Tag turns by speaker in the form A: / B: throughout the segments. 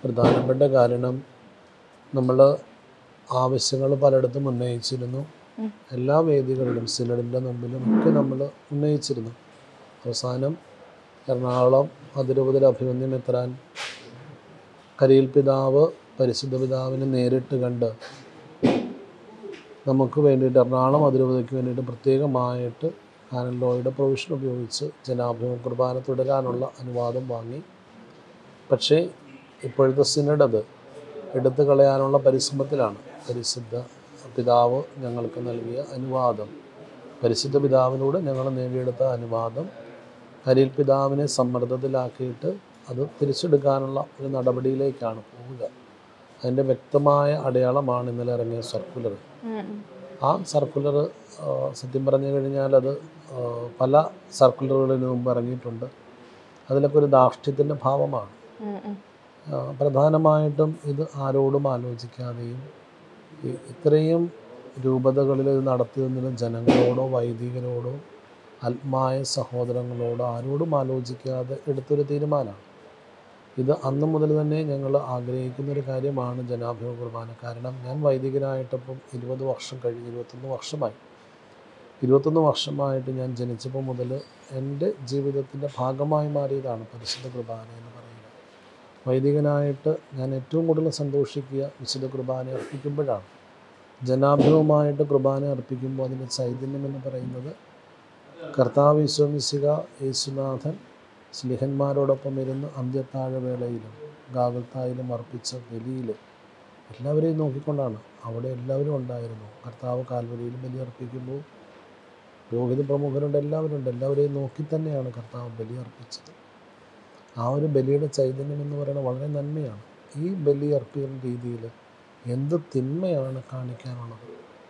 A: പ്രധാനപ്പെട്ട കാരണം നമ്മൾ ആവശ്യങ്ങൾ പലയിടത്തും ഉന്നയിച്ചിരുന്നു
B: ഉം.
A: എല്ലാ വേദികളിലും സിനഡിൻ്റെ മുമ്പിലും ഒക്കെ നമ്മൾ ഉന്നയിച്ചിരുന്നു അവസാനം എറണാകുളം അതിരൂപതയിൽ അഭിമന്യം എത്താൻ കരിയിൽ പിതാവ് പരിശുദ്ധ പിതാവിനെ നേരിട്ട് കണ്ട് നമുക്ക് വേണ്ടിയിട്ട് എറണാകുളം അതിരൂപതയ്ക്ക് വേണ്ടിയിട്ട് പ്രത്യേകമായിട്ട് കാനൽ ലോയുടെ പ്രൊവിഷൻ ഉപയോഗിച്ച് ജനാഭിമുഖ കുർബാന തുടരാനുള്ള അനുവാദം വാങ്ങി പക്ഷേ ഇപ്പോഴത്തെ സിനഡ് അത് എടുത്തു കളയാനുള്ള പരിശ്രമത്തിലാണ് പരിശുദ്ധ പിതാവ് ഞങ്ങൾക്ക് നൽകിയ അനുവാദം പരിശുദ്ധ പിതാവിനോട് ഞങ്ങൾ നേടിയെടുത്ത അനുവാദം കരിയിൽ പിതാവിനെ സമ്മർദ്ദത്തിലാക്കിയിട്ട് അത് തിരിച്ചെടുക്കാനുള്ള ഒരു നടപടിയിലേക്കാണ് പോവുക അതിൻ്റെ വ്യക്തമായ അടയാളമാണ് ഇന്നലെ ഇറങ്ങിയ സർക്കുലർ
B: ഉം, ഉം.
A: ആ സർക്കുലർ സത്യം പറഞ്ഞു കഴിഞ്ഞാൽ അത് ആ, പല സർക്കുലറുകളിന് മുമ്പ് ഇറങ്ങിയിട്ടുണ്ട് അതിലൊക്കെ ഒരു ധാർഷ്ട്യത്തിൻ്റെ ഭാവമാണ്
B: ഉം, ഉം.
A: ആ, പ്രധാനമായിട്ടും ഇത് ആരോടും ആലോചിക്കാതെയും ഈ- ഇത്രയും രൂപതകളിൽ ഇത് നടത്തി വന്നിരുന്ന ജനങ്ങളോടോ വൈദികരോടോ ആത്മായ സഹോദരങ്ങളോടോ ആരോടും ആലോചിക്കാതെ എടുത്തൊരു തീരുമാനമാണ് ഇത് അന്ന് മുതൽ തന്നെ ഞങ്ങൾ ആഗ്രഹിക്കുന്ന ഒരു കാര്യമാണ് ജനാഭിമുഖ കുർബാന കാരണം ഞാൻ വൈദികനായിട്ടപ്പം ഇരുപത് വർഷം കഴിഞ്ഞ് ഇരുപത്തൊന്ന് വർഷമായി ഇരുപത്തൊന്ന് വർഷമായിട്ട് ഞാൻ ജനിച്ചപ്പോൾ മുതൽ എൻ്റെ ജീവിതത്തിൻ്റെ ഭാഗമായി മാറിയതാണ് പരിശുദ്ധ കുർബാന എന്ന് പറയുന്നത് വൈദികനായിട്ട് ഞാൻ ഏറ്റവും കൂടുതൽ സന്തോഷിക്കുക വിശുദ്ധ കുർബാന അർപ്പിക്കുമ്പോഴാണ് ജനാഭിമുഖമായിട്ട് കുർബാന അർപ്പിക്കുമ്പോൾ അതിൻ്റെ ചൈതന്യം എന്ന് പറയുന്നത് കർത്താവ് വിശ്വമിശിക യേശുനാഥൻ സ്ലിഹന്മാരോടൊപ്പം ഇരുന്ന് അന്ത്യത്താഴവേളയിലും ഗാഗൽത്തായിലും അർപ്പിച്ച ബലിയിലും എല്ലാവരെയും നോക്കിക്കൊണ്ടാണ് അവിടെ എല്ലാവരും ഉണ്ടായിരുന്നു കർത്താവ് കാൽവരിയിൽ ബലി അർപ്പിക്കുമ്പോൾ രോഹിത പ്രമുഖരുണ്ട് എല്ലാവരും ഉണ്ട് എല്ലാവരെയും നോക്കി തന്നെയാണ് കർത്താവ് ബലി അർപ്പിച്ചത് ആ ഒരു ബലിയുടെ ചൈതന്യം എന്ന് പറയുന്നത് വളരെ നന്മയാണ് ഈ ബലി അർപ്പിക്കുന്ന രീതിയിൽ എന്ത് തിന്മയാണ് കാണിക്കാനുള്ളത്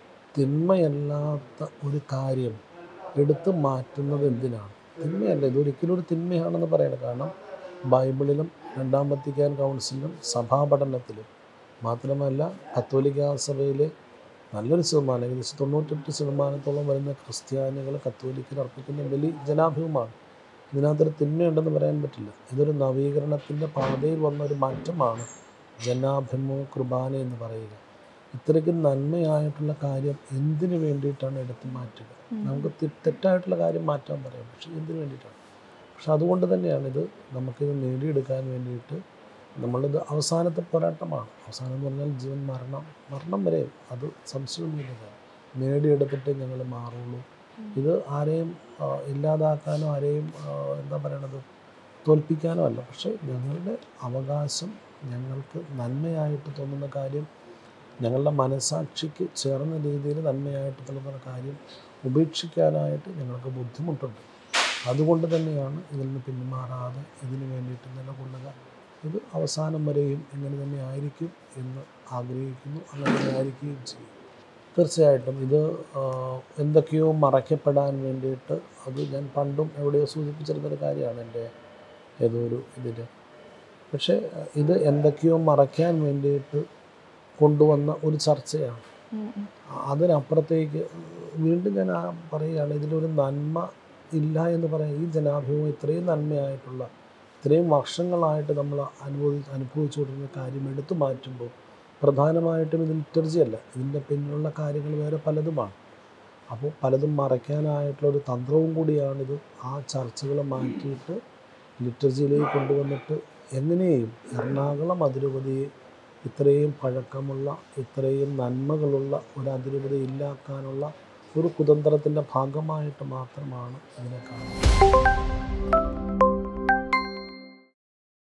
A: തിന്മയല്ലാത്ത ഒരു കാര്യം എടുത്തു മാറ്റുന്നത് എന്തിനാണ് തിന്മയല്ല ഇതൊരിക്കലും ഒരു തിന്മയാണെന്ന് പറയണം കാരണം ബൈബിളിലും രണ്ടാം വത്തിക്കാൻ കൗൺസിലും സഭാപഠനത്തിലും മാത്രമല്ല കത്തോലിക്ക സഭയിലെ നല്ലൊരു ശതമാനം ഏകദേശം തൊണ്ണൂറ്റെട്ട് ശതമാനത്തോളം വരുന്ന ക്രിസ്ത്യാനികൾ കത്തോലിക്കൽ അർപ്പിക്കുന്ന ബലി ജനാഭിമുഖമാണ് ഇതിനകത്തൊരു തിന്മയുണ്ടെന്ന് പറയാൻ പറ്റില്ല ഇതൊരു നവീകരണത്തിൻ്റെ പാതയിൽ വന്ന ഒരു മാറ്റമാണ് ജനാഭിമുഖ കുർബാന എന്ന് പറയുക ഇത്രയ്ക്ക് നന്മയായിട്ടുള്ള കാര്യം എന്തിനു വേണ്ടിയിട്ടാണ് എടുത്തു മാറ്റുക നമുക്ക് തെ- തെറ്റായിട്ടുള്ള കാര്യം മാറ്റാൻ പറയാം പക്ഷേ എന്തിനു വേണ്ടിയിട്ടാണ് പക്ഷെ അതുകൊണ്ട് തന്നെയാണ് ഇത് നമുക്കിത് നേടിയെടുക്കാൻ വേണ്ടിയിട്ട് നമ്മളിത് അവസാനത്തെ പോരാട്ടമാണ് അവസാനം എന്ന് പറഞ്ഞാൽ ജീവൻ മരണം മരണം വരെ അത് സംശയമൊന്നുമില്ല നേടിയെടുത്തിട്ട് ഞങ്ങൾ മാറുള്ളൂ ഇത് ആരെയും ആ, ഇല്ലാതാക്കാനോ ആരെയും ആ, എന്താ പറയണത് തോൽപ്പിക്കാനോ അല്ല പക്ഷേ ഞങ്ങളുടെ അവകാശം ഞങ്ങൾക്ക് നന്മയായിട്ട് തോന്നുന്ന കാര്യം ഞങ്ങളുടെ മനസാക്ഷിക്ക് ചേർന്ന രീതിയിൽ നന്മയായിട്ട് തോന്നുന്ന കാര്യം ഉപേക്ഷിക്കാനായിട്ട് ഞങ്ങൾക്ക് ബുദ്ധിമുട്ടുണ്ട് അതുകൊണ്ട് തന്നെയാണ് ഇതിൽ നിന്ന് പിന്മാറാതെ ഇതിന് വേണ്ടിയിട്ട് നിലകൊള്ളുക ഇത് അവസാനം വരെയും ഇങ്ങനെ തന്നെ ആയിരിക്കും എന്ന് ആഗ്രഹിക്കുന്നു അങ്ങനെ തന്നെ ആയിരിക്കുകയും ചെയ്യും തീർച്ചയായിട്ടും ഇത് ആ, എന്തൊക്കെയോ മറയ്ക്കപ്പെടാൻ വേണ്ടിയിട്ട് അത് ഞാൻ പണ്ടും എവിടെയോ സൂചിപ്പിച്ചിരുന്നൊരു കാര്യമാണ് എൻ്റെ ഏതോ ഒരു ഇതിൽ പക്ഷേ ഇത് എന്തൊക്കെയോ മറയ്ക്കാൻ വേണ്ടിയിട്ട് കൊണ്ടുവന്ന ഒരു ചർച്ചയാണ്
B: ഉം, ഉം.
A: അതിനപ്പുറത്തേക്ക് വീണ്ടും ഞാൻ ആ പറയുകയാണ് ഇതിലൊരു നന്മ ഇല്ല എന്ന് പറയാം ഈ ജനാഭിമുഖം ഇത്രയും നന്മയായിട്ടുള്ള ഇത്രയും വർഷങ്ങളായിട്ട് നമ്മൾ അനുഭവി അനുഭവിച്ചുകൊണ്ടിരുന്ന കാര്യം എടുത്തു മാറ്റുമ്പോൾ പ്രധാനമായിട്ടും ഇത് ലിറ്റർജി അല്ല ഇതിൻ്റെ പിന്നിലുള്ള കാര്യങ്ങൾ വേറെ പലതുമാണ് അപ്പോൾ പലതും മറയ്ക്കാനായിട്ടുള്ള ഒരു തന്ത്രവും കൂടിയാണിത് ആ ചർച്ചകൾ മാറ്റിയിട്ട് ലിറ്റർജിയിലേക്ക് കൊണ്ടുവന്നിട്ട് എങ്ങനെയും എറണാകുളം അതിരൂപതയെ ഇത്രയും പഴക്കമുള്ള ഇത്രയും നന്മകളുള്ള ഒരു അതിരൂപത ഇല്ലാക്കാനുള്ള ഒരു കുതന്ത്രത്തിൻ്റെ ഭാഗമായിട്ട് മാത്രമാണ് ഇതിനെ കാണുന്നത്